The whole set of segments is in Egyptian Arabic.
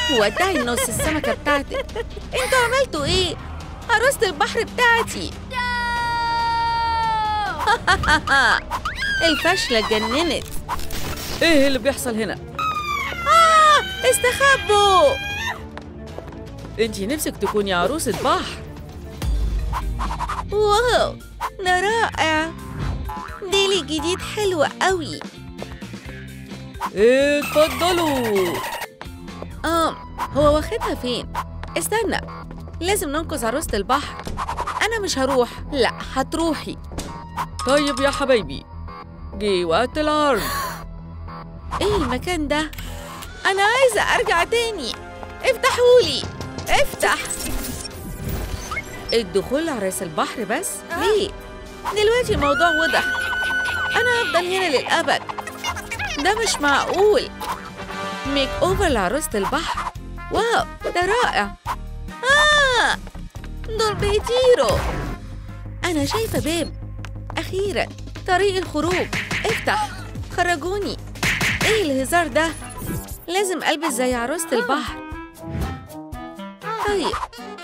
ودعي نص السمكة بتاعتك انتوا عملتوا ايه؟ عروسة البحر بتاعتي الفشلة اتجننت ايه اللي بيحصل هنا آه استخبوا انتي نفسك تكوني عروسة بحر واو ده رائع ديلي جديد حلو قوي اتفضلوا اه هو واخدها فين استنى لازم ننقذ عروسة البحر انا مش هروح لا هتروحي طيب يا حبايبي جه وقت العرض ايه المكان ده انا عايزة ارجع تاني افتحولي افتح الدخول لعراس البحر بس ليه دلوقتي الموضوع وضح انا هفضل هنا للابد ده مش معقول ميك اوفر لعروسة البحر واو ده رائع آه دول بيطيروا أنا شايفة باب أخيرا طريق الخروج افتح خرجوني إيه الهزار ده لازم ألبس زي عروسة البحر طيب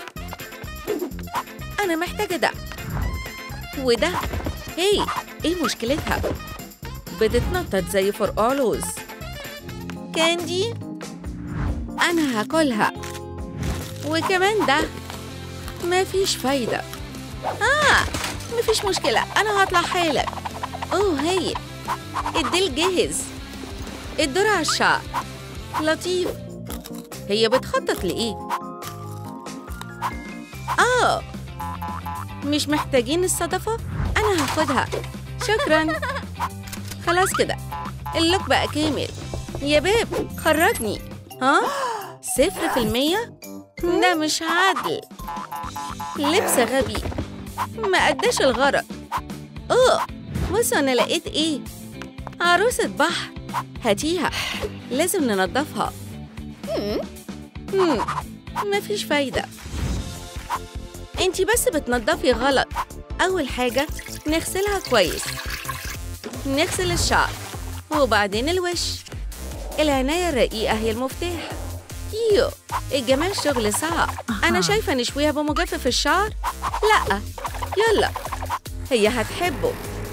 أنا محتاجة ده وده هي إيه مشكلتها بتتنطط زي فرقع لوز كاندي أنا هاكلها وكمان ده مفيش فايدة آه مفيش مشكلة أنا هطلع حالا أوه هي الديل جاهز الدور على الشعر لطيف هي بتخطط لإيه؟ آه مش محتاجين الصدفة؟ أنا هاخدها شكراً خلاص كده اللوك بقى كامل يا باب خرجني ها؟ صفر في المية؟ ده مش عدل لبس غبي ما أداش الغرض أوه بصوا أنا لقيت إيه عروسة بحر هاتيها لازم ننضفها مم. مفيش فايدة انتي بس بتنضفي غلط أول حاجة نغسلها كويس نغسل الشعر وبعدين الوش العناية الرقيقة هي المفتاح يو الجمال شغل صعب أنا شايفة نشويها بمجفف الشعر لأ يلا هي هتحبه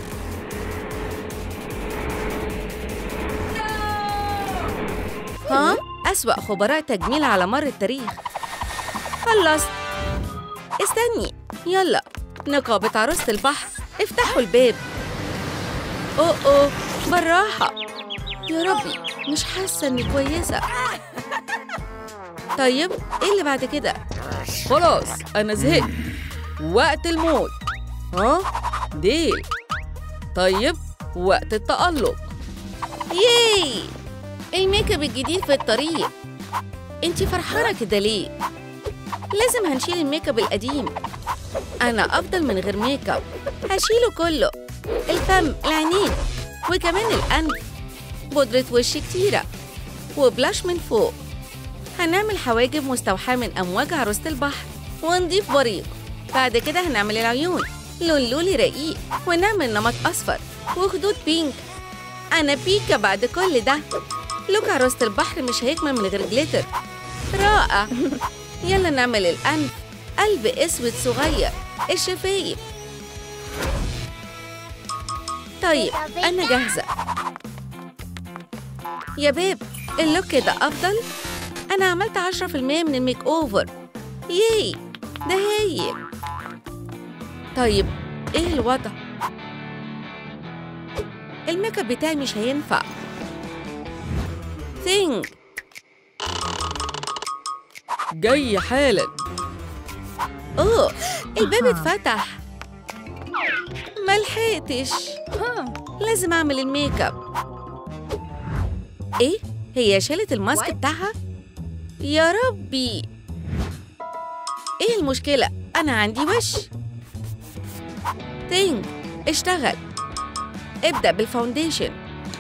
ها؟ أسوأ خبراء تجميل على مر التاريخ خلصت استني يلا نقابة عروسة البحر افتحوا الباب أوه أوه بالراحة يا ربي مش حاسة إني كويسة طيب إيه اللي بعد كده؟ خلاص أنا زهقت وقت الموت ها ديل طيب وقت التألق ياي الميك اب الجديد في الطريق انتي فرحانة كده ليه؟ لازم هنشيل الميك اب القديم أنا أفضل من غير ميك اب هشيله كله الفم العينين وكمان الأنف بودرة وش كتيرة وبلاش من فوق هنعمل حواجب مستوحاة من أمواج عروسة البحر ونضيف بريق بعد كده هنعمل العيون لون لولي رقيق ونعمل نمط أصفر وخدود بينك أنا بيكا بعد كل ده لوك عروسة البحر مش هيكمل من غير جليتر رائع يلا نعمل الأنف قلب أسود صغير الشفايف طيب أنا جاهزة يا باب اللوك كده أفضل أنا عملت عشرة في المية من الميك أوفر ياي ده هايل طيب إيه الوضع؟ الميك اب بتاعي مش هينفع ثينك جاي حالا اوه الباب اتفتح ملحقتش لازم اعمل الميك اب ايه هي شالت الماسك بتاعها يا ربي ايه المشكله انا عندي وش تينج اشتغل ابدا بالفاونديشن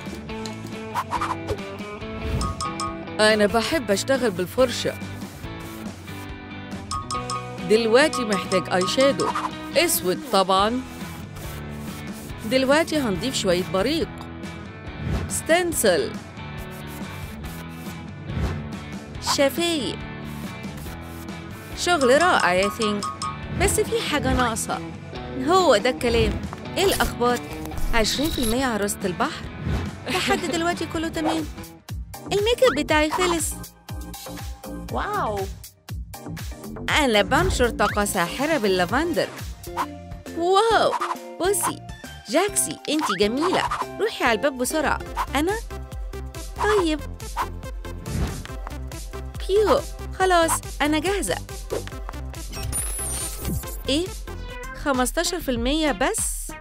أنا بحب أشتغل بالفرشة دلوقتي محتاج آي شادو أسود طبعاً دلوقتي هنضيف شوية بريق ستنسل شفايف شغل رائع يا ثينك بس في حاجة ناقصة هو ده الكلام ايه الأخبار؟ 20% عروسة البحر لحد دلوقتي كله تمام الميك اب بتاعي خلص واو أنا بنشر طاقة ساحرة باللافندر واو بصي جاكسي انتي جميلة روحي على الباب بسرعة أنا؟ طيب بيو خلاص أنا جاهزة إيه؟ 15% بس؟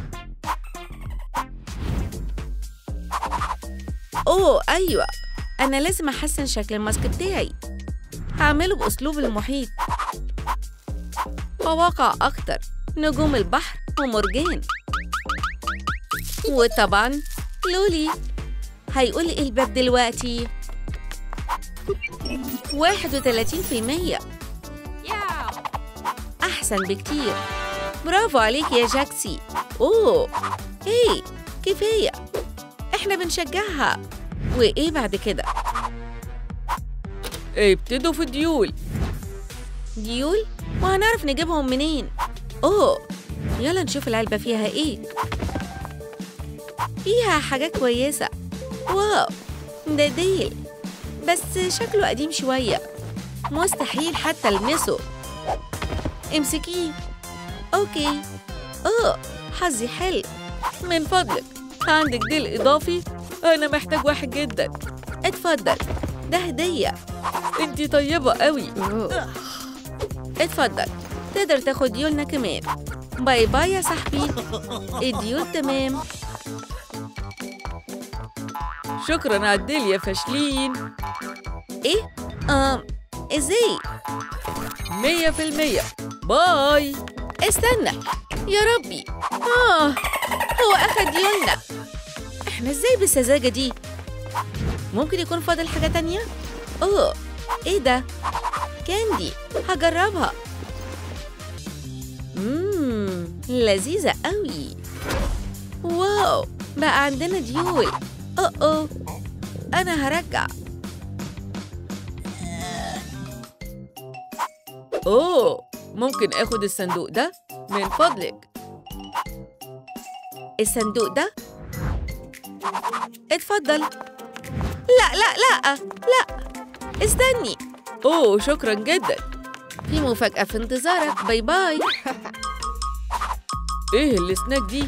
أوه أيوة أنا لازم أحسن شكل الماسك بتاعي هعمله بأسلوب المحيط قواقع أكتر نجوم البحر ومرجان وطبعا لولي هيقول إيه الباب دلوقتي واحد وتلاتين في المية أحسن بكتير برافو عليك يا جاكسي أوه هي كفاية إحنا بنشجعها وإيه بعد كده ابتدوا في الديول ديول وهنعرف نجيبهم منين اوه يلا نشوف العلبة فيها ايه فيها حاجات كويسة واو ده ديل بس شكله قديم شوية مستحيل حتى المسه امسكيه اوكي اوه حظي حلو من فضلك عندك ديل إضافي أنا محتاج واحد جدا اتفضل ده هدية انتي طيبة قوي اتفضل تقدر تاخد ديولنا كمان باي باي يا صاحبي الديول تمام شكرا على الديل يا فاشلين ايه آم ازاي مية في المية باي استنى يا ربي آه هو أخد ديولنا إحنا إزاي بالسذاجة دي؟ ممكن يكون فاضل حاجة تانية؟ أوه إيه ده؟ كاندي هجربها مم لذيذة قوي واو بقى عندنا ديول أوه أوه أنا هرجع أوه ممكن آخد الصندوق ده من فضلك الصندوق ده اتفضل لا لا لا لا استني أوه شكرا جدا في مفاجأة في انتظارك باي باي إيه السناك دي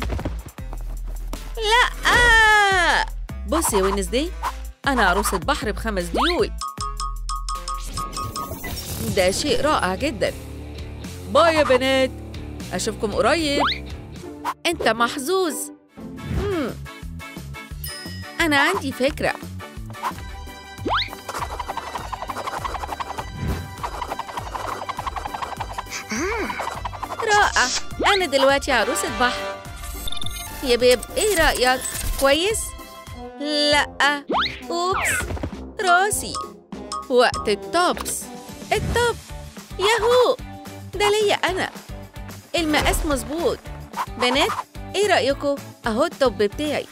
لا بصي يا وينزداي أنا عروسة بحر بخمس ديول ده شيء رائع جدا باي يا بنات أشوفكم قريب أنت محظوظ مم. أنا عندي فكرة رائع أنا دلوقتي عروسة بحر يا بيب إيه رأيك؟ كويس؟ لأ أوبس راسي وقت التوبس التوب ياهو ده ليا أنا المقاس مظبوط بنات إيه رأيكم؟ أهو التوب بتاعي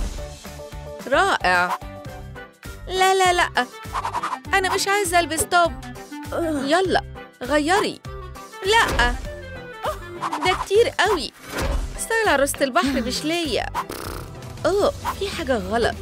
رائع لا لا لا أنا مش عايزة ألبس توب يلا غيري لا ده كتير قوي ستايل عروسة البحر مش ليا اوه في حاجة غلط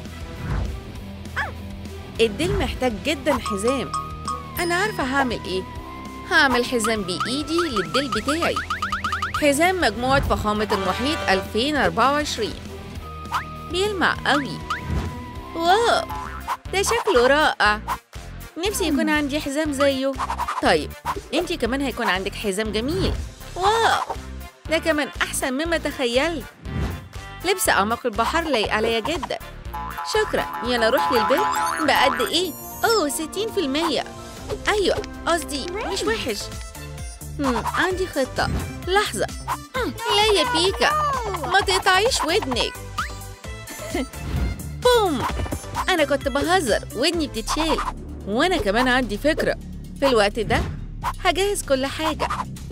الديل محتاج جدا حزام أنا عارفة هعمل إيه هعمل حزام بإيدي للديل بتاعي حزام مجموعة فخامة المحيط 2024 بيلمع قوي واو ده شكله رائع نفسي يكون عندي حزام زيه طيب انتي كمان هيكون عندك حزام جميل واو ده كمان احسن مما تخيلت لبس اعماق البحر لايق عليا جدا شكرا يلا روح للبيت بقد ايه اوه 60% ايوه قصدي مش وحش مم. عندي خطة لحظة لا يا بيكا ما تقطعيش ودنك بوم أنا كنت بهزر ودني بتتشال وأنا كمان عندي فكرة في الوقت ده هجهز كل حاجة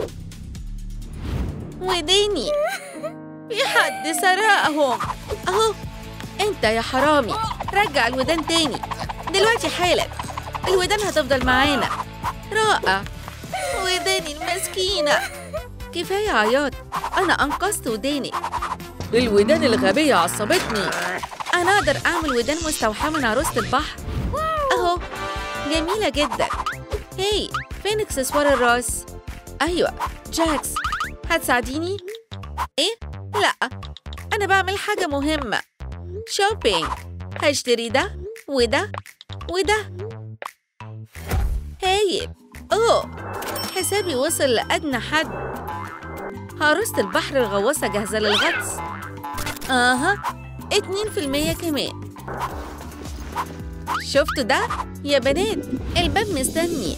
وديني في حد سرقهم أهو أنت يا حرامي رجع الودان تاني دلوقتي حالا الودان هتفضل معانا رائع وداني المسكينة كفاية عياط أنا أنقذت وداني الودان الغبية عصبتني أنا أقدر أعمل ودان مستوحاة من عروسة البحر أهو جميلة جدا هاي فين إكسسوار الراس؟ أيوة جاكس هتساعديني؟ إيه؟ لأ أنا بعمل حاجة مهمة شوبينج هشتري ده وده وده هايل أوه حسابي وصل لأدنى حد عروسة البحر الغواصة جاهزة للغطس أها اتنين في المية كمان شفتوا ده؟ يا بنات الباب مستني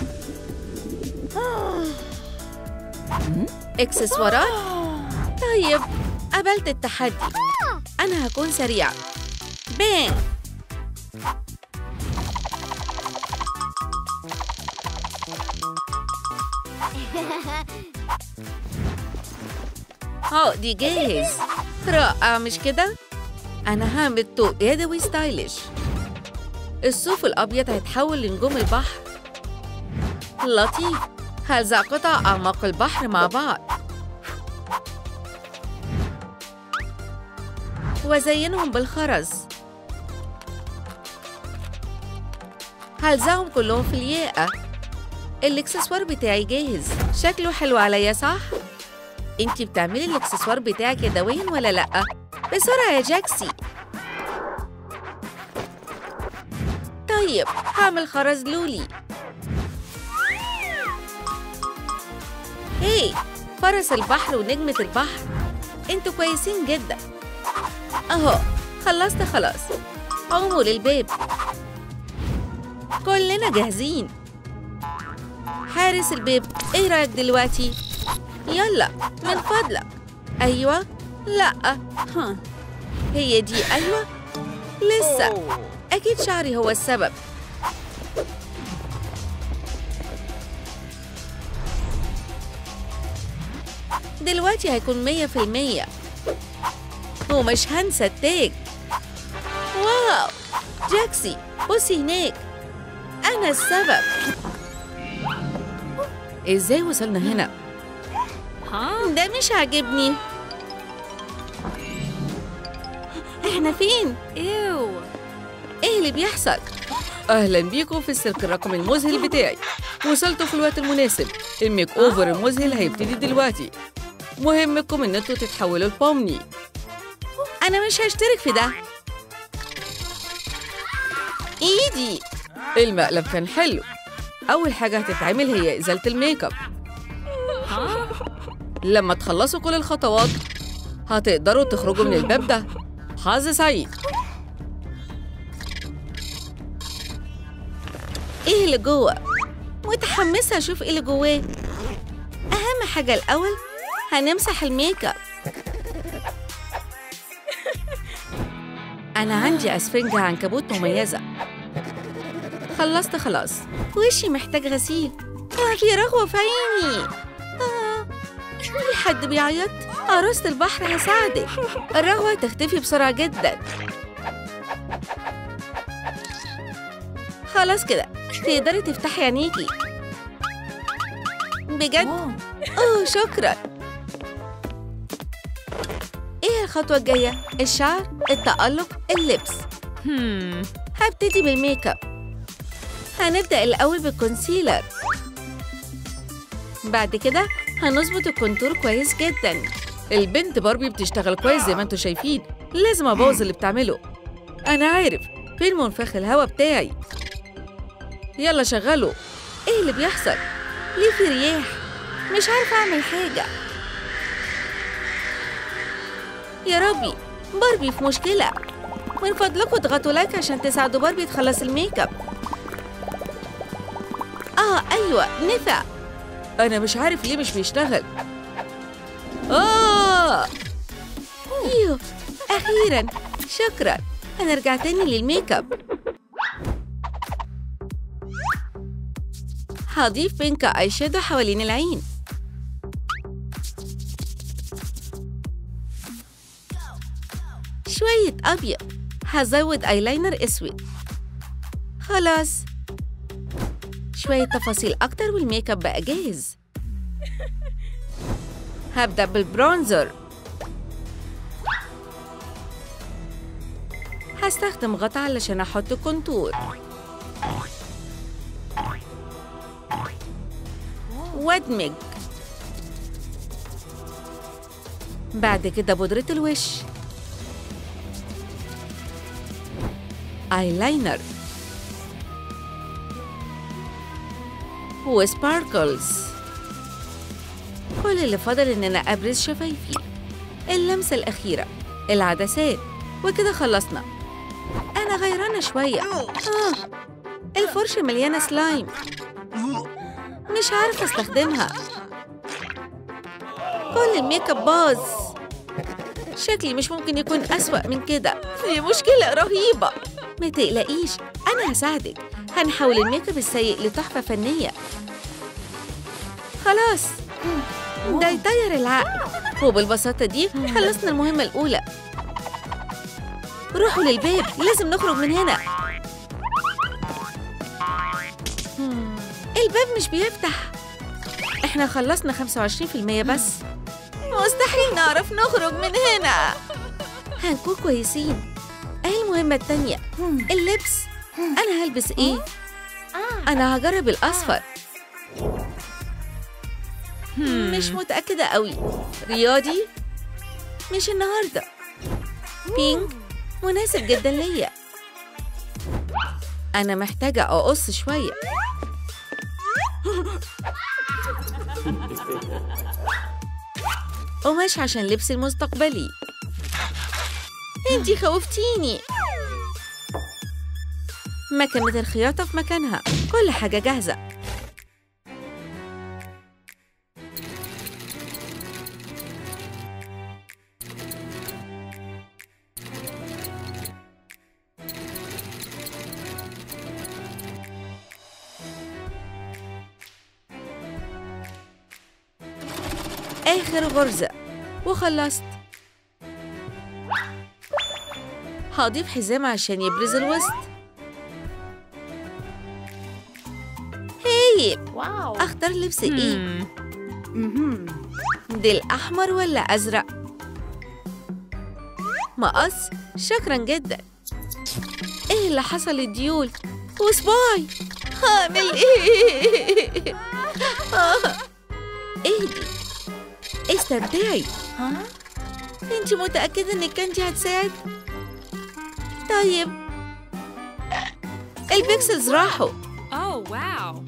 اكسسوارات؟ طيب قبلت التحدي أنا هكون سريعة بان عقدي جاهز رائع مش كده؟ أنا هعمل طوق يدوي ستايلش الصوف الأبيض هيتحول لنجوم البحر لطيف هلزق قطع أعماق البحر مع بعض وزينهم بالخرز هلزقهم كلهم في الياقة الاكسسوار بتاعي جاهز شكله حلو عليا صح؟ انتي بتعملي الاكسسوار بتاعك يدويا ولا لأ؟ بسرعة يا جاكسي طيب هعمل خرز لولي هي فرس البحر ونجمة البحر انتوا كويسين جدا اهو خلصت خلاص قوموا للباب كلنا جاهزين حارس الباب ايه رايك دلوقتي يلا من فضلك ايوه لا ها هي دي ايوه لسه اكيد شعري هو السبب دلوقتي هيكون مية في المية ومش هنسى التاج واو جاكسي بصي هناك أنا السبب ازاي وصلنا هنا؟ ده مش عاجبني احنا فين؟ ايوه ايه اللي بيحصل؟ اهلا بيكم في السيرك الرقم المذهل بتاعي وصلتوا في الوقت المناسب الميك اوفر المذهل هيبتدي دلوقتي مهمكم ان انتوا تتحولوا لبومني أنا مش هشترك في ده إيدي المقلب كان حلو اول حاجه هتتعمل هي ازاله الميك اب لما تخلصوا كل الخطوات هتقدروا تخرجوا من الباب ده حظ سعيد إيه اللي جوه؟ متحمسة أشوف إيه اللي جواه أهم حاجة الأول هنمسح الميك اب أنا عندي أسفنجة عنكبوت مميزة خلصت خلاص وشي محتاج غسيل آه في رغوة في عيني آه في حد بيعيط عروسة البحر هساعدك الرغوة تختفي بسرعة جدا خلاص كده تقدري تفتحي عينيكي بجد اوه شكرا ايه الخطوة الجاية؟ الشعر، التألق، اللبس هبتدي بالميك اب هنبدأ الأول بالكونسيلر بعد كده هنظبط الكونتور كويس جدا البنت باربي بتشتغل كويس زي ما انتوا شايفين لازم ابوظ اللي بتعمله انا عارف فين منفخ الهوا بتاعي يلا شغله ايه اللي بيحصل؟ ليه في رياح؟ مش عارفة أعمل حاجة يا ربي باربي في مشكلة من فضلكم اضغطوا لايك عشان تساعدوا باربي تخلص الميك اب اه ايوه نفع انا مش عارف ليه مش بيشتغل اه ايوه اخيرا شكرا هنرجع تاني للميك اب هضيف بينك اي شادو حوالين العين شوية أبيض هزود ايلاينر أسود خلاص شوية تفاصيل أكتر والميك اب بقى جاهز هبدأ بالبرونزر هستخدم غطا علشان أحط كونتور وادمج بعد كده بودرة الوش ايلاينر وسباركلز كل اللي فاضل ان انا ابرز شفايفي اللمسة الأخيرة العدسات وكده خلصنا أنا غيرانة شوية آه. الفرشة مليانة سلايم مش عارفة استخدمها كل الميك اب باظ شكلي مش ممكن يكون أسوأ من كده دي مشكلة رهيبة ما تقلقيش أنا هساعدك هنحول الميك اب السيء لتحفة فنية خلاص ده يطير العقل وبالبساطة دي خلصنا المهمة الأولى روحوا للباب لازم نخرج من هنا الباب مش بيفتح احنا خلصنا 25% بس مستحيل نعرف نخرج من هنا هنكون كويسين ايه المهمة التانية اللبس انا هلبس ايه انا هجرب الاصفر مش متأكدة قوي رياضي مش النهاردة بينك مناسب جدا ليا أنا محتاجة أقص شوية قماش عشان لبسي المستقبلي انتي خوفتيني مكنة الخياطة في مكانها كل حاجة جاهزة آخر غرزة وخلصت هضيف حزام عشان يبرز الوسط هايل واو أختار لبس إيه؟ ديل أحمر ولا أزرق؟ مقص شكرا جدا إيه اللي حصل للديول؟ وصباعي هعمل إيه؟ آه. اهدي استمتعي ها انت متأكدة انك كنتي هتساعد؟ طيب البيكسلز راحوا اوه واو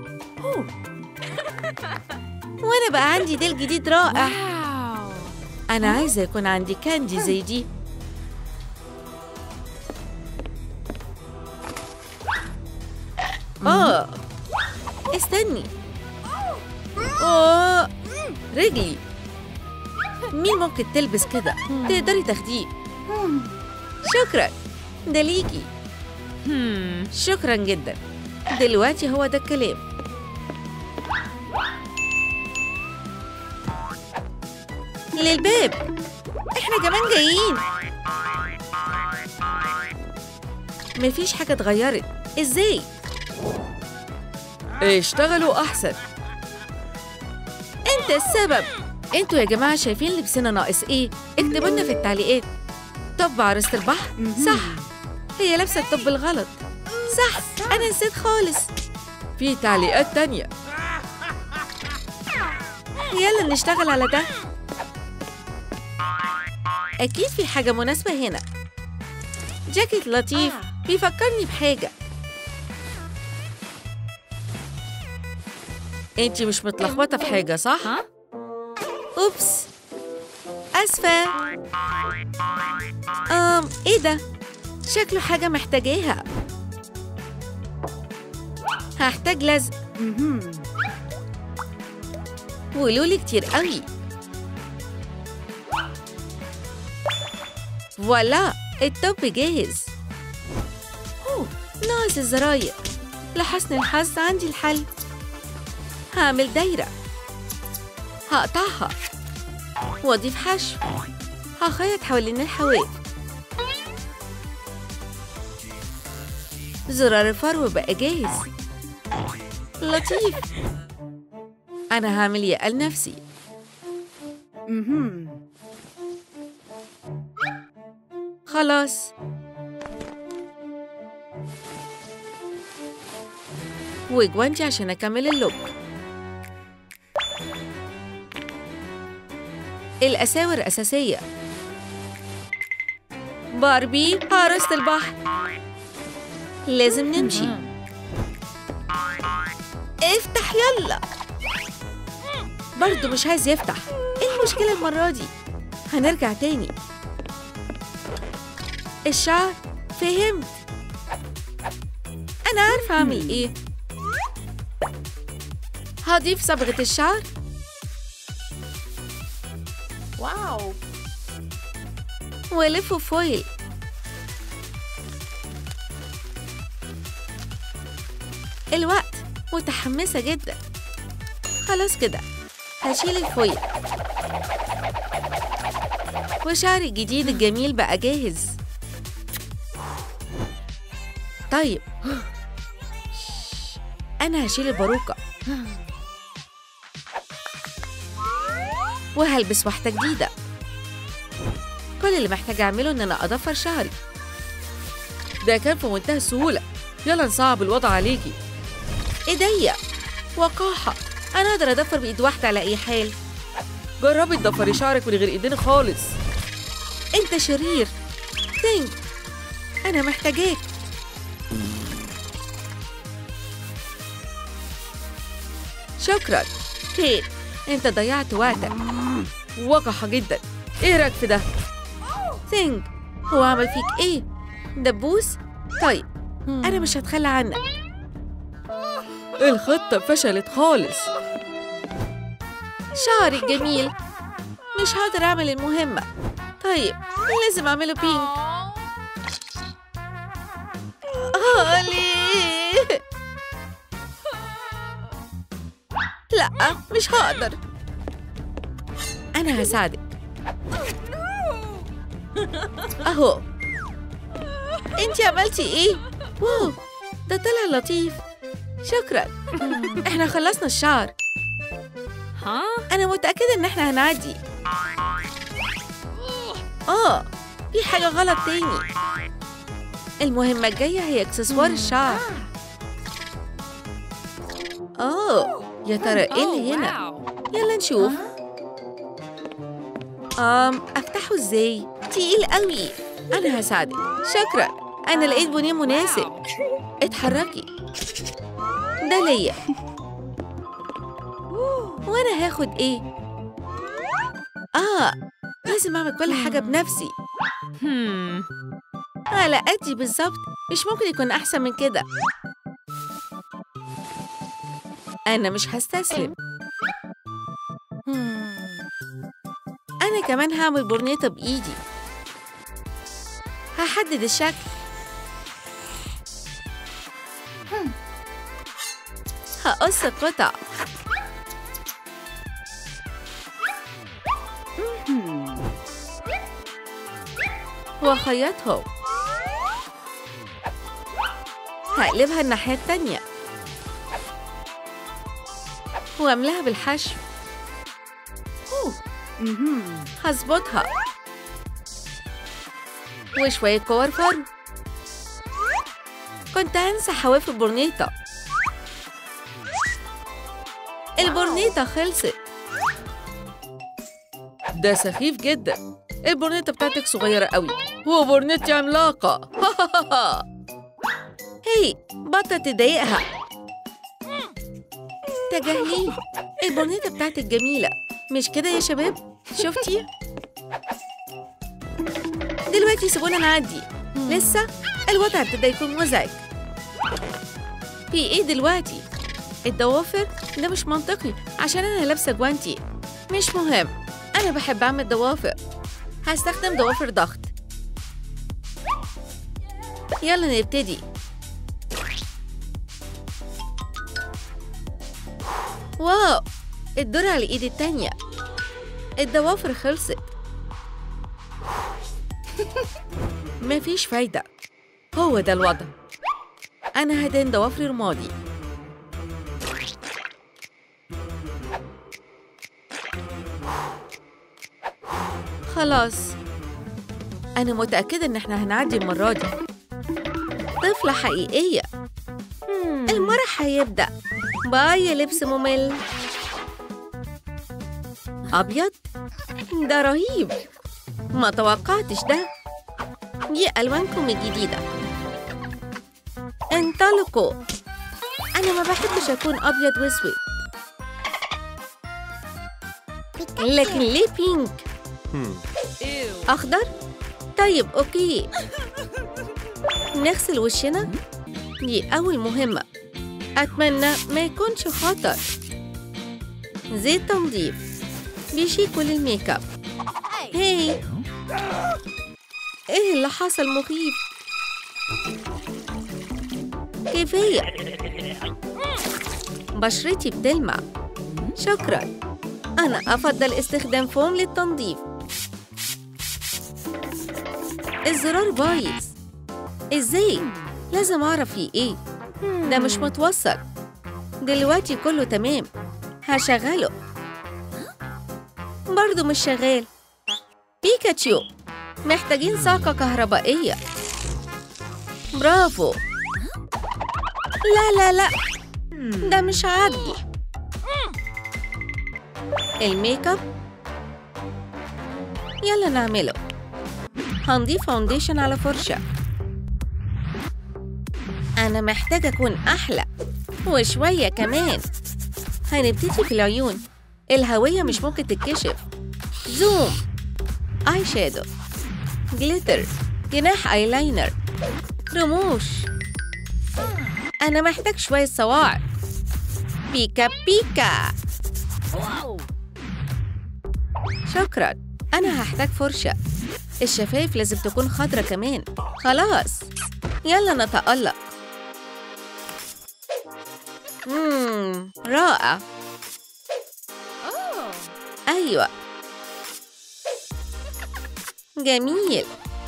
وانا بقى عندي ديل جديد رائع واو انا عايزة يكون عندي كاندي زي دي اه استني اه رجلي مين ممكن تلبس كده تقدري تاخديه شكرا ده ليكي هم شكرا جدا دلوقتي هو ده الكلام للباب احنا كمان جايين مفيش حاجة اتغيرت ازاي؟ اشتغلوا أحسن انت السبب انتوا يا جماعة شايفين لبسنا ناقص ايه؟ اكتبوا لنا في التعليقات طب عروسة البحر؟ صح هي لابسة الطب الغلط صح انا نسيت خالص في تعليقات تانية يلا نشتغل على ده أكيد في حاجة مناسبة هنا جاكيت لطيف بيفكرني بحاجة انتي مش متلخبطة في حاجة صح؟ ها أوبس أسفة أم إيه ده؟ شكله حاجة محتاجاها هحتاج لزق ولولي كتير قوي فوالا التوب جاهز أوه، ناقص الزراير لحسن الحظ عندي الحل هعمل دايرة هقطعها واضيف حشو هخيط حوالين الحواف زرار الفرو بقى جاهز لطيف أنا هعمل يقل نفسي خلاص وجوانتي عشان أكمل اللوك الأساور أساسية باربي حارسة البحر لازم نمشي افتح يلا برضه مش عايز يفتح ايه المشكلة المرة دي هنرجع تاني الشعر فهمت أنا عارفة أعمل إيه هضيف صبغة الشعر Wow. وألفه فويل الوقت متحمسة جدا خلاص كده هشيل الفويل وشعري الجديد الجميل بقى جاهز طيب أنا هشيل الباروكة وهلبس واحدة جديدة كل اللي محتاجة أعمله إن أنا أضفر شعري ده كان في منتهى السهولة يلا نصعب الوضع عليكي إيديا وقاحة أنا أقدر أضفر بإيد واحدة على أي حال جربي تضفري شعرك من غير ايدين خالص أنت شرير ثينك أنا محتاجاك شكرا كيت أنت ضيعت وقتك وقحة جدا ايه رايك في ده ثينك هو عمل فيك إيه؟ دبوس؟ طيب أنا مش هتخلى عنك الخطة فشلت خالص شعري الجميل مش هقدر أعمل المهمة طيب لازم أعمله بينك آه ليه؟ لا مش هقدر أنا هساعدك أهو أنتي عملتي إيه؟ واو ده طلع لطيف شكرا إحنا خلصنا الشعر Huh? أنا متأكدة إن إحنا هنعدي آه في حاجة غلط تاني المهمة الجاية هي إكسسوار الشعر آه يا ترى إيه اللي Oh, هنا؟ wow. يلا نشوف أم أفتحه إزاي؟ تقيل قوي أنا هساعدك شكرا أنا لقيت بنيه مناسب اتحركي ده ليا وأنا هاخد إيه؟ آه لازم أعمل كل حاجة بنفسي Hmm. على قدي بالظبط مش ممكن يكون أحسن من كده أنا مش هستسلم أنا كمان هعمل برنيطة بإيدي هحدد الشكل هقص قطع وأخيطهم هقلبها الناحية التانية وأملاها بالحشو هظبطها وشوية كور فرو كنت هنسى حواف البرنيطة البرنيطة خلصت ده سخيف جدا البورنيطة بتاعتك صغيرة قوي وبورنيتي عملاقة هي بطل تضايقها تجاهليه البرنيطة بتاعتك جميلة مش كده يا شباب؟ شفتي؟ دلوقتي سيبونا نعدي لسه الوضع ابتدى يكون مزعج في ايه دلوقتي؟ الضوافر ده مش منطقي عشان انا لابسه جوانتي مش مهم انا بحب اعمل ضوافر هستخدم ضوافر ضغط يلا نبتدي واو الدور على ايدي التانية الضوافر خلصت مفيش فايدة هو ده الوضع أنا هدين ضوافري رمادي خلاص أنا متأكدة إن إحنا هنعدي المرة دي طفلة حقيقية المرح هيبدأ باي يا لبس ممل أبيض ده رهيب ما توقعتش ده دي ألوانكم الجديدة انطلقوا أنا ما بحبش أكون أبيض وأسود لكن ليه بينك Ew. أخضر؟ طيب أوكي نغسل وشنا؟ دي أول مهمة أتمنى ما يكونش خطر زيت تنظيف بيشيل كل الميك اب هاي إيه اللي حصل مخيف؟ كفاية بشرتي بتلمع شكرا أنا أفضل استخدام فوم للتنظيف الزرار بايظ ازاي لازم اعرف فيه ايه ده مش متوصل دلوقتي كله تمام هشغله برضه مش شغال بيكاتشو محتاجين ساقة كهربائية برافو لا لا لا ده مش عدل الميك اب يلا نعمله هنضيف فاونديشن على فرشة أنا محتاجة أكون أحلى وشوية كمان هنبتدي في العيون الهوية مش ممكن تتكشف زوم آي شادو جليتر جناح ايلاينر رموش أنا محتاج شوية صواعق بيكا بيكا شكرا أنا هحتاج فرشة الشفايف لازم تكون خضرة كمان خلاص يلا نتألق مم. رائع أيوة جميل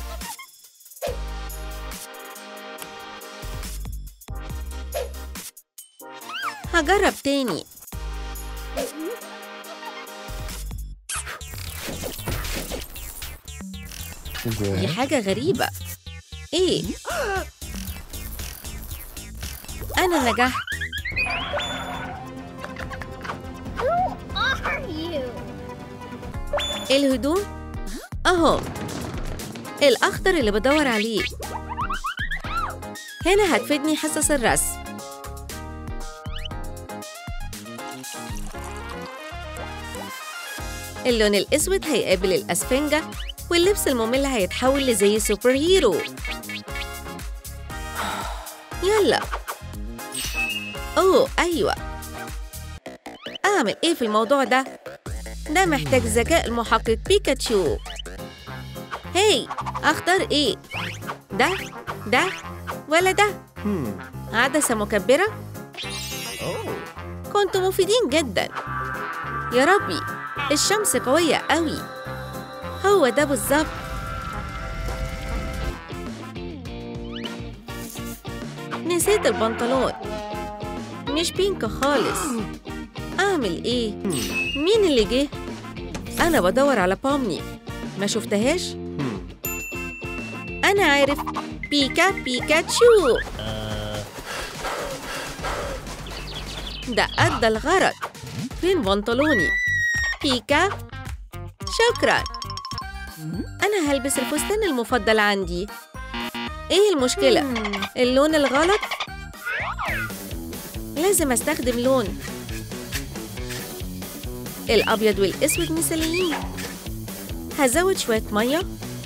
هجرب تاني دي حاجة غريبة إيه؟ أنا نجحت are you? الهدوم أهو الأخضر اللي بدور عليه هنا هتفيدني حصص الرسم اللون الأسود هيقابل الأسفنجة واللبس الممل هيتحول لزي سوبر هيرو يلا أوه أيوة أعمل إيه في الموضوع ده؟ ده محتاج ذكاء المحقق بيكاتشو هاي أختار إيه؟ ده؟ ده؟ ولا ده؟ عدسة مكبرة؟ كنتوا مفيدين جدا يا ربي الشمس قوية قوي هو ده بالظبط نسيت البنطلون مش بينك خالص أعمل إيه؟ مين اللي جه؟ أنا بدور على بومني ما شفتهاش؟ أنا عارف بيكا بيكاتشو ده أدى الغرض فين بنطلوني؟ بيكا شكرا أنا هلبس الفستان المفضل عندي إيه المشكلة؟ اللون الغلط؟ لازم أستخدم لون الأبيض والأسود مثاليين هزود شوية مية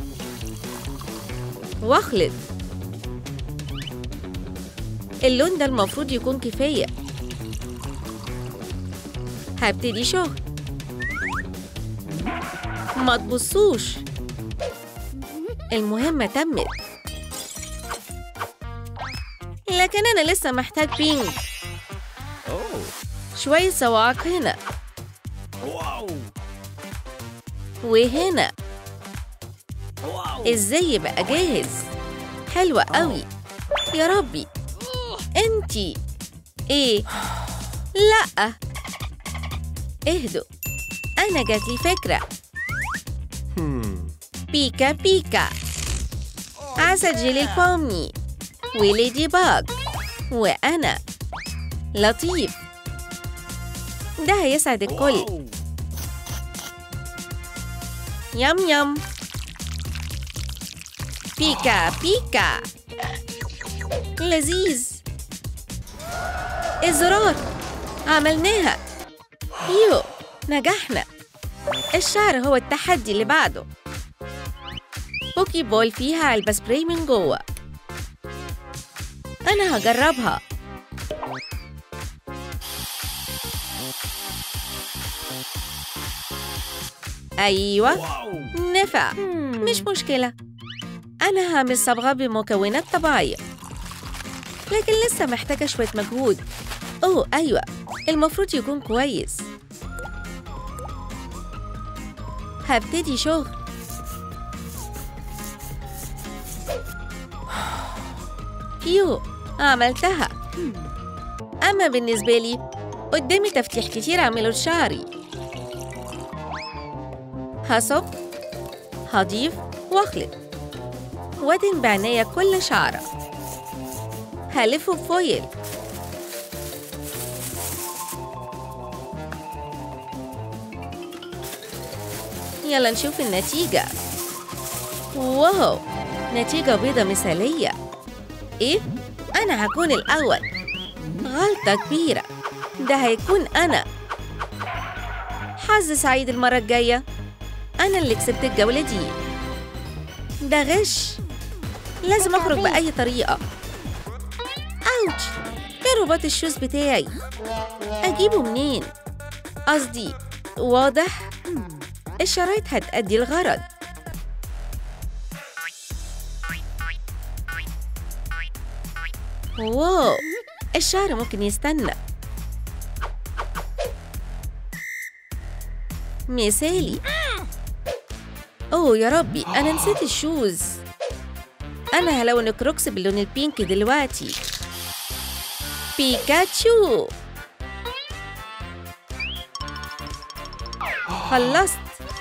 واخلط اللون ده المفروض يكون كفاية هبتدي شغل ما تبصوش المهمة تمت لكن أنا لسه محتاج بينك شوية صواعق هنا وهنا ازاي يبقى جاهز حلوة قوي يا ربي انتي ايه لا اهدوا انا جاتلي فكرة بيكا بيكا عسل جيلي البومي وليدي باج وأنا لطيف ده هيسعد الكل يم يم بيكا بيكا لذيذ الزرار عملناها يو نجحنا الشعر هو التحدي اللي بعده بوكي بول فيها علبة سبراي من جوه أنا هجربها أيوة نفع مش مشكلة أنا هعمل صبغة بمكونات طبيعية لكن لسه محتاجة شوية مجهود أوه أيوة المفروض يكون كويس هبتدي شغل فيو عملتها أما بالنسبة لي قدامي تفتيح كتير أعمله لشعري هصب هضيف واخلط وادهن بعناية كل شعرة هلفه بفويل يلا نشوف النتيجة واو نتيجة بيضة مثالية إيه؟ أنا هكون الأول غلطة كبيرة ده هيكون أنا حظ سعيد المرة الجاية أنا اللي كسبت الجولة دي ده غش لازم أخرج بأي طريقة أوتش فين رباط الشوز بتاعي أجيبه منين؟ قصدي واضح الشرايط هتأدي الغرض واو الشعر ممكن يستنى مثالي اوه يا ربي انا نسيت الشوز انا هلون كروكس باللون البينك دلوقتي بيكاتشو خلصت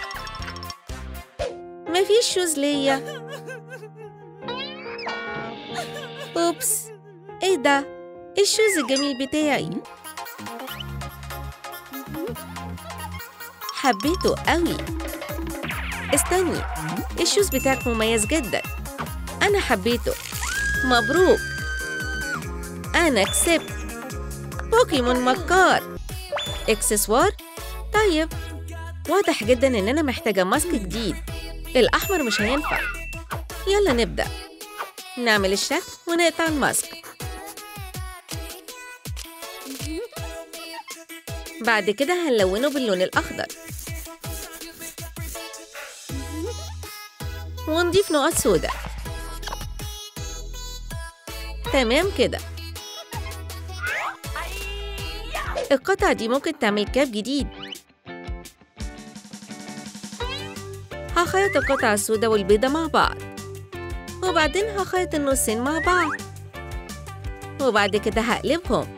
مفيش شوز ليا اوبس ايه ده الشوز الجميل بتاعي حبيته قوي استني الشوز بتاعك مميز جدا انا حبيته مبروك انا كسبت بوكيمون مكار اكسسوار طيب واضح جدا ان انا محتاجه ماسك جديد الاحمر مش هينفع يلا نبدا نعمل الشكل ونقطع الماسك بعد كده هنلونه باللون الأخضر ونضيف نقط سوداء تمام كده القطعة دي ممكن تعمل كاب جديد هخيط القطعة السوداء والبيضة مع بعض وبعدين هخيط النصين مع بعض وبعد كده هقلبهم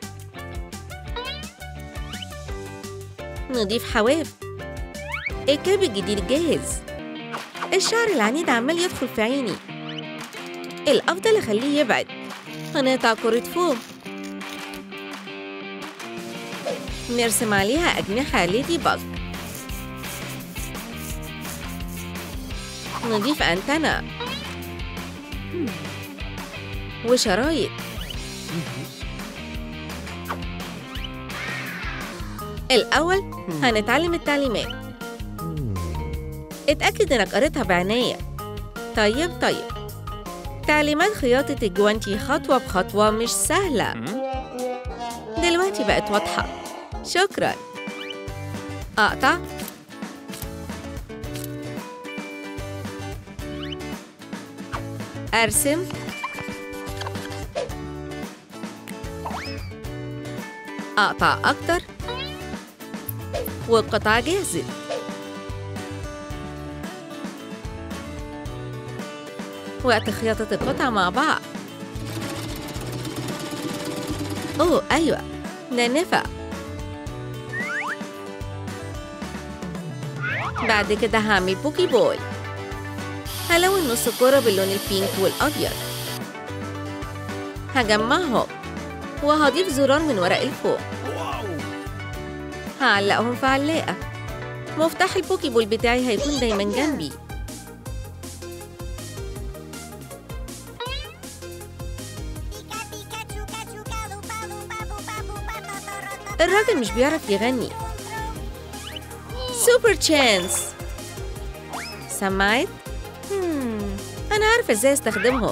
نضيف حواف الكاب الجديد جاهز الشعر العنيد عمال يدخل في عيني الأفضل أخليه يبعد هنقطع كرة فوم نرسم عليها أجنحة ليدي باج نضيف أنتنا وشرايط الأول هنتعلم التعليمات اتأكد إنك قريتها بعناية طيب طيب تعليمات خياطة الجوانتي خطوة بخطوة مش سهلة دلوقتي بقت واضحة شكرا أقطع أرسم أقطع أكتر والقطعة جاهزة وقت خياطة القطع مع بعض أوه أيوة ده نفع بعد كده هعمل بوكي بول هلون نص كرة باللون البينك والأبيض هجمعهم وهضيف زرار من ورق الفوق هعلقهم في علاقة مفتاح البوكي بول بتاعي هيكون دايما جنبي الراجل مش بيعرف يغني سوبر تشانس سمعت؟ هم، أنا عارفة إزاي أستخدمهم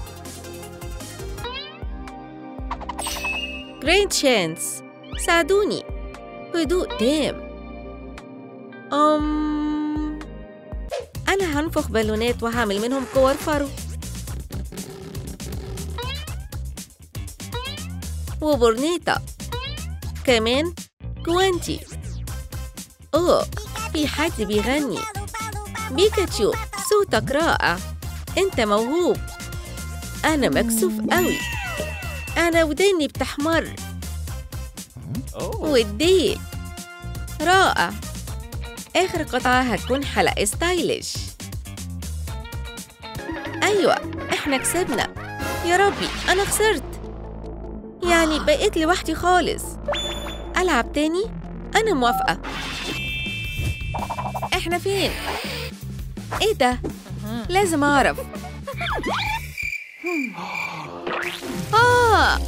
جريت تشانس ساعدوني هدوء تام أم أنا هنفخ بالونات وهعمل منهم كور فرو وبورنيطة كمان كوانتي أوه في حد بيغني بيكاتشو صوتك رائع أنت موهوب أنا مكسوف قوي أنا وداني بتحمر والديل رائع آخر قطعة هتكون حلقة ستايلش أيوة إحنا كسبنا يا ربي أنا خسرت يعني بقيت لوحدي خالص ألعب تاني؟ أنا موافقة إحنا فين؟ إيه ده؟ لازم أعرف آه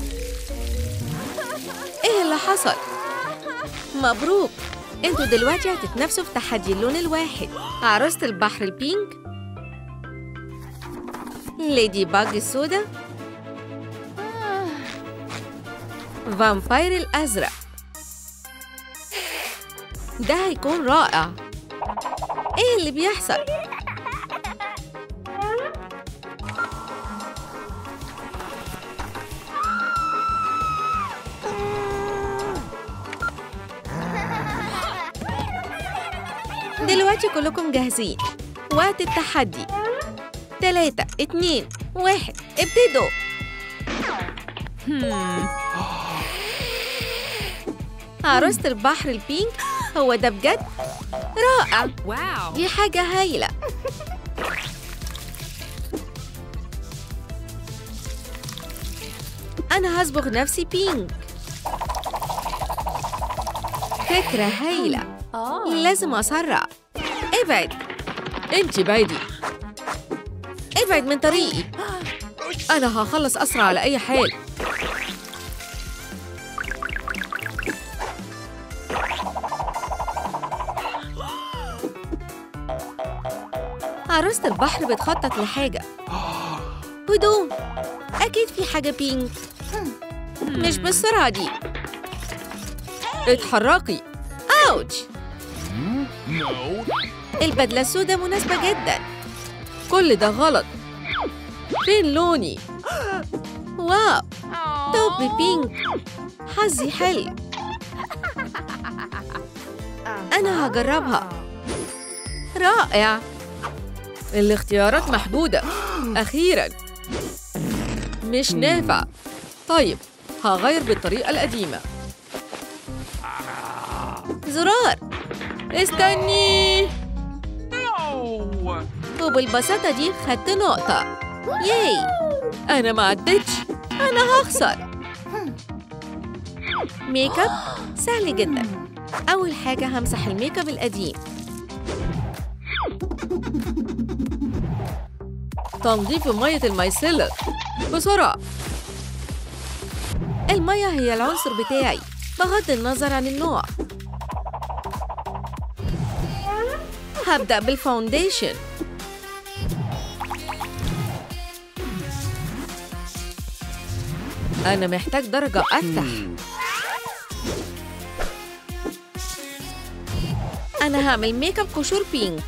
إيه اللي حصل؟ مبروك انتوا دلوقتي هتتنافسوا في تحدي اللون الواحد عروسة البحر البينك ليدي باج السودا فامباير الأزرق ده هيكون رائع ايه اللي بيحصل؟ دلوقتي كلكم جاهزين وقت التحدي تلاتة اتنين واحد ابتدوا عروسة البحر البينك هو ده بجد رائع Wow. دي حاجة هايلة أنا هصبغ نفسي بينك فكرة هايلة لازم أسرع ابعد انت بعيدي ابعد من طريقي انا هخلص اسرع على اي حال عروسة البحر بتخطط لحاجة هدوء أكيد في حاجة بينك مش بالسرعة دي اتحركي أوتش البدلة السوداء مناسبة جدا كل ده غلط فين لوني واو توب بينك حظي حلو أنا هجربها رائع الاختيارات محدودة أخيرا مش نافع طيب هغير بالطريقة القديمة زرار استني وبالبساطة دي خدت نقطة ياي أنا ما عدتش أنا هخسر ميك اب سهل جدا أول حاجة همسح الميك اب القديم تنظيف مية الميسلر بسرعة المية هي العنصر بتاعي بغض النظر عن النوع هبدأ بالفاونديشن أنا محتاج درجة أفتح أنا هعمل ميك اب قشور بينك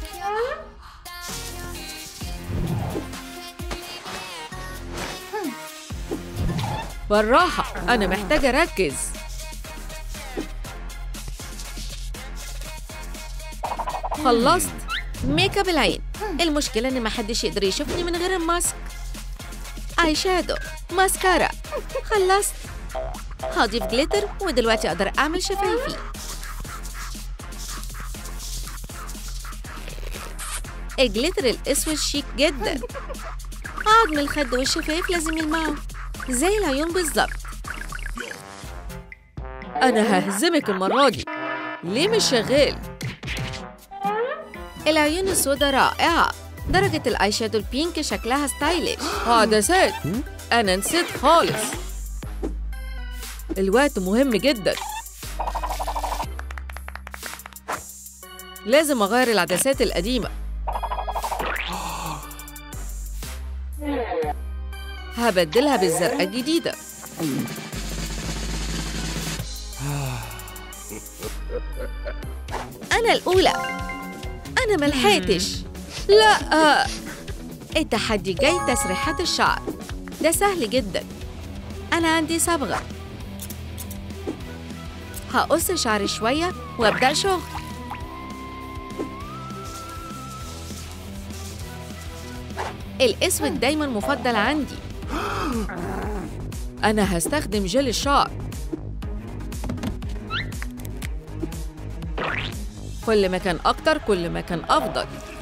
بالراحة أنا محتاجة أركز خلصت ميك اب العين المشكلة إن محدش يقدر يشوفني من غير الماسك اي شادو ماسكارا خلصت هضيف جليتر ودلوقتي أقدر أعمل شفايفي الجليتر الأسود شيك جدا عظم الخد والشفايف لازم يلمعوا زي العيون بالظبط أنا ههزمك المرة دي ليه مش شغال؟ العيون السوداء رائعة درجة الآي شادو البينك شكلها ستايلش عدسات أنا نسيت خالص الوقت مهم جدا لازم أغير العدسات القديمة هبدلها بالزرقاء الجديدة أنا الأولى أنا ملحقتش لا التحدي جاي تسريحات الشعر ده سهل جدا أنا عندي صبغة هقص شعري شوية وأبدأ شغل الأسود دايما مفضل عندي أنا هستخدم جل الشعر كل ما كان أكتر كل ما كان أفضل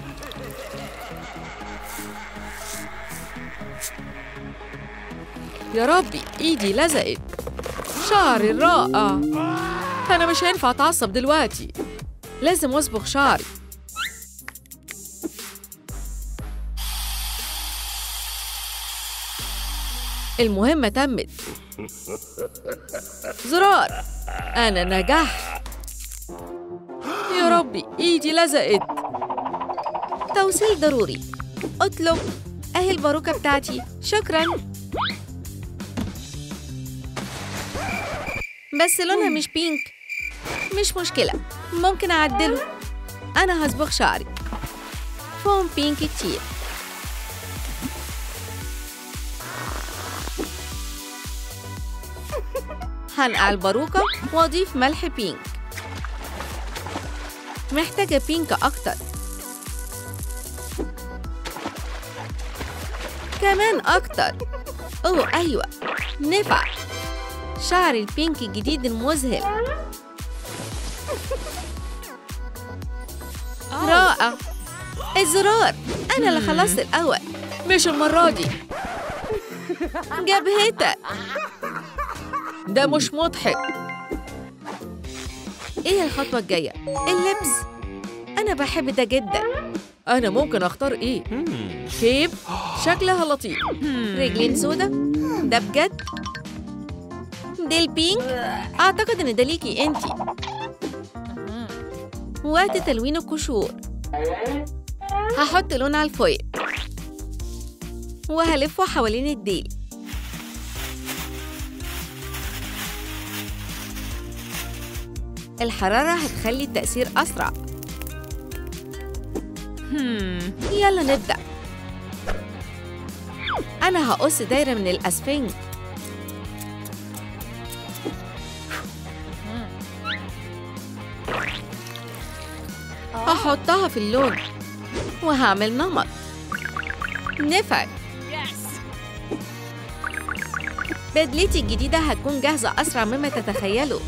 يا ربي إيدي لزقت شعري الرائع أنا مش هينفع أتعصب دلوقتي لازم أصبغ شعري المهمة تمت زرار أنا نجحت يا ربي إيدي لزقت توصيل ضروري اطلب اهي الباروكة بتاعتي شكرا بس لونها مش بينك مش مشكلة ممكن أعدله أنا هصبغ شعري فوم بينك كتير هنقع الباروكة وأضيف ملح بينك محتاجة بينك أكتر كمان أكتر أوه أيوة نفع شعري البينك الجديد المذهل رائع الزرار أنا اللي خلصت الأول مش المرة دي جبهتك ده مش مضحك إيه الخطوة الجاية؟ اللبس أنا بحب ده جدا أنا ممكن أختار إيه؟ كيب شكلها لطيف رجلين سودا ده بجد دي البينك أعتقد إن ده ليكي أنتي وقت تلوين القشور هحط لون على الفويل وهلفه حوالين الديل الحرارة هتخلي التأثير أسرع يلا نبدأ أنا هقص دايرة من الأسفنج هحطها في اللون وهعمل نمط نفع بدلتي الجديدة هتكون جاهزة أسرع مما تتخيلوا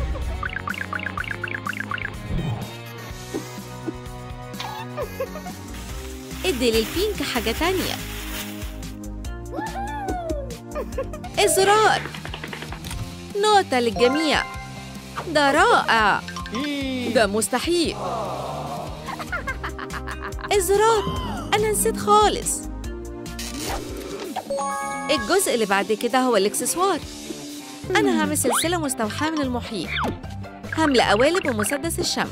ادي للبينك حاجة تانية الزرار نوتة للجميع ده رائع ده مستحيل الزرار أنا نسيت خالص الجزء اللي بعد كده هو الإكسسوار أنا هعمل سلسلة مستوحاة من المحيط هملأ قوالب ومسدس الشمع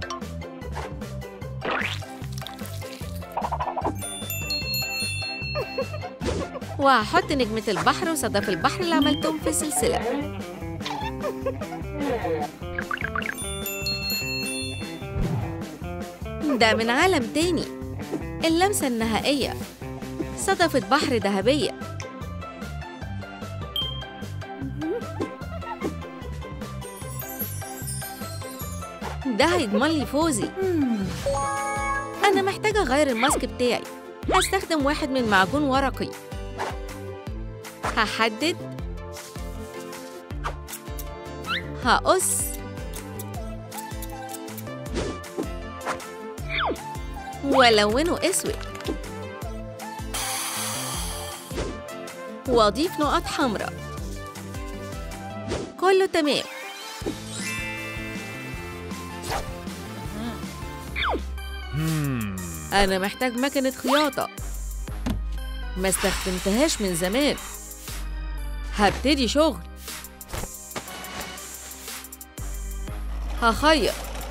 وهحط نجمة البحر وصدف البحر اللي عملتهم في السلسلة ده من عالم تاني اللمسة النهائية صدفة بحر ذهبية ده هيضمن لي فوزي أنا محتاجة أغير الماسك بتاعي هستخدم واحد من معجون ورقي هحدد هقص والونه اسود واضيف نقط حمراء كله تمام أنا محتاج مكنة خياطة ما استخدمتهاش من زمان هبتدي شغل هخيط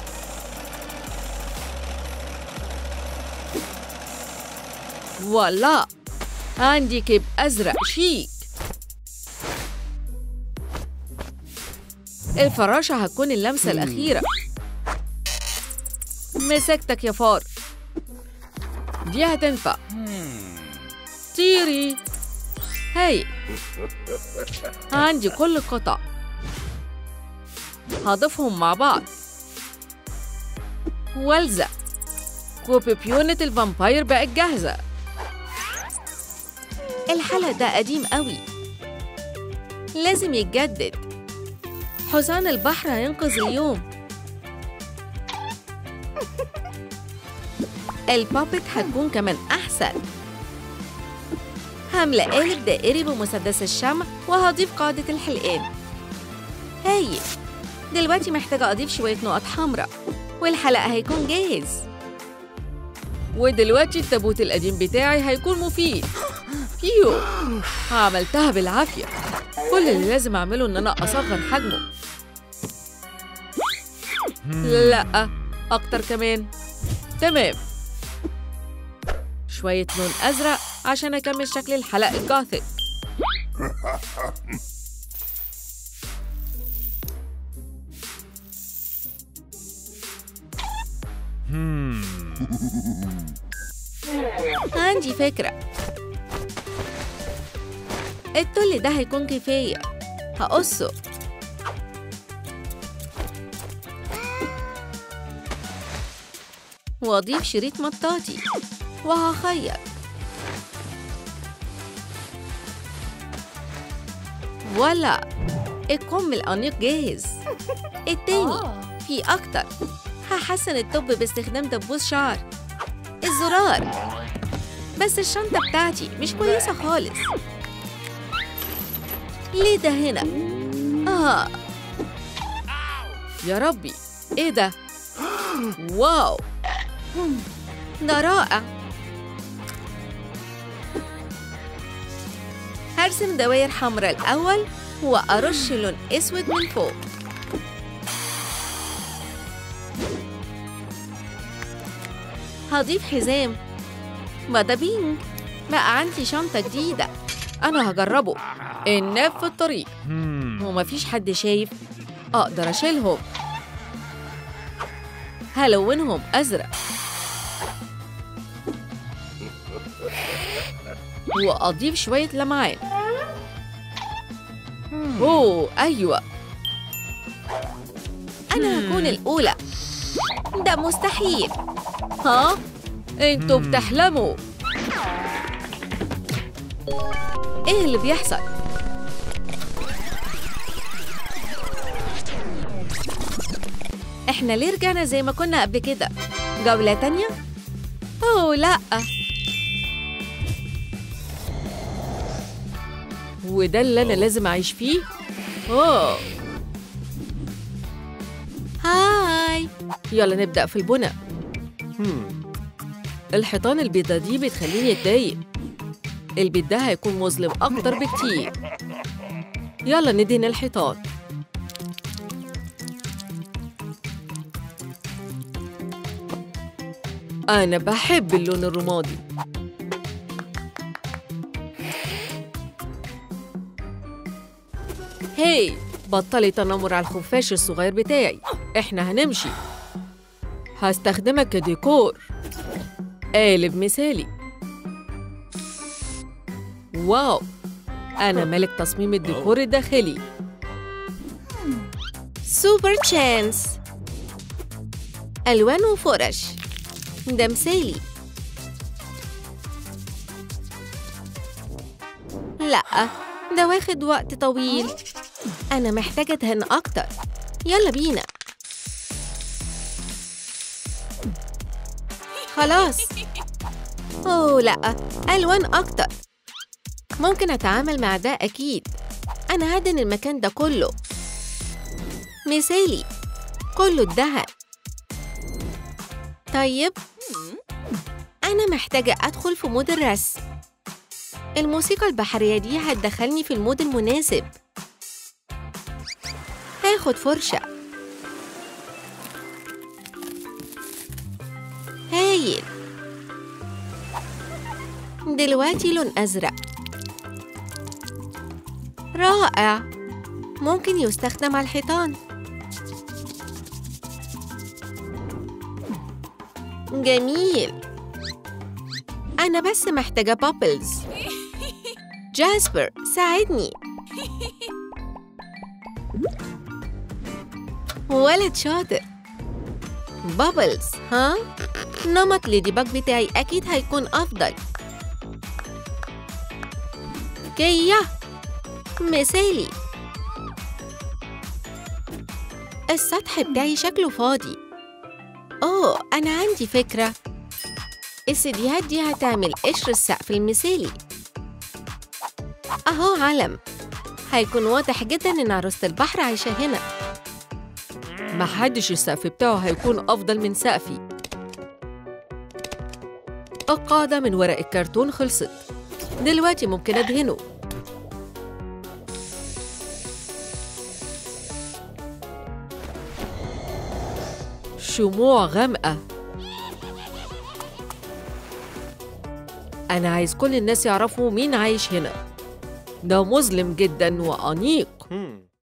فوالا عندي كيب أزرق شيك الفراشة هتكون اللمسة الأخيرة مسكتك يا فار دي هتنفع طيري هاي عندي كل القطع هضيفهم مع بعض والزق وبيبيونة الفامباير بقت جاهزة الحلق ده قديم قوي لازم يتجدد حصان البحر هينقذ اليوم البابت هتكون كمان أحسن هملى قالب دائري بمسدس الشمع وهضيف قاعدة الحلقان هايل دلوقتي محتاجة أضيف شوية نقط حمراء والحلق هيكون جاهز ودلوقتي التابوت القديم بتاعي هيكون مفيد فيو عملتها بالعافية كل اللي لازم أعمله إن أنا أصغر حجمه لا أكتر كمان تمام شوية لون أزرق عشان أكمل شكل الحلق الجاثيك عندي فكرة التل ده هيكون كفاية هقصه وأضيف شريط مطاطي وهخيط ولا الكم الأنيق جاهز التاني في أكتر هحسن الطب باستخدام دبوس شعر الزرار بس الشنطة بتاعتي مش كويسة خالص ليه ده هنا؟ آه يا ربي إيه ده؟ واو ده رائع هرسم دواير حمراء الأول وأرش لون أسود من فوق هضيف حزام بدا بينج بقى عندي شنطة جديدة أنا هجربه الناب في الطريق ومفيش حد شايف أقدر أشيلهم هلونهم أزرق وأضيف شوية لمعان أوه أيوة أنا هكون الأولى ده مستحيل ها؟ انتوا بتحلموا ايه اللي بيحصل؟ احنا ليه رجعنا زي ما كنا قبل كده جولة تانية؟ أوه لأ وده اللي أنا لازم أعيش فيه؟ أوه هاي يلا نبدأ في البناء الحيطان البيضة دي بتخليني أتضايق البيت ده هيكون مظلم أكتر بكتير يلا ندهن الحيطان أنا بحب اللون الرمادي هاي بطلي تنمر على الخفاش الصغير بتاعي احنا هنمشي هستخدمك كديكور قالب مثالي واو أنا ملك تصميم الديكور الداخلي سوبر تشانس ألوان وفرش ده مثالي لأ ده واخد وقت طويل أنا محتاجة أدهن أكتر يلا بينا خلاص أوه لأ ألوان أكتر ممكن أتعامل مع ده أكيد أنا هدن المكان ده كله مثالي كله اتدهن طيب أنا محتاجة أدخل في مود الرسم الموسيقى البحرية دي هتدخلني في المود المناسب هاخد فرشة هايل دلوقتي لون أزرق رائع ممكن يستخدم على الحيطان جميل أنا بس محتاجة بابلز جاسبر ساعدني ولد شاطر بابلز ها؟ نمط ليدي باج بتاعي أكيد هيكون أفضل كيا مثالي السطح بتاعي شكله فاضي أوه أنا عندي فكرة السيديهات دي هتعمل قشر السقف المثالي أهو علم هيكون واضح جدا إن عروسة البحر عايشة هنا محدش السقف بتاعه هيكون أفضل من سقفي القاعدة من ورق الكرتون خلصت دلوقتي ممكن أدهنه شموع غامقة أنا عايز كل الناس يعرفوا مين عايش هنا ده مظلم جدا وأنيق Hmm.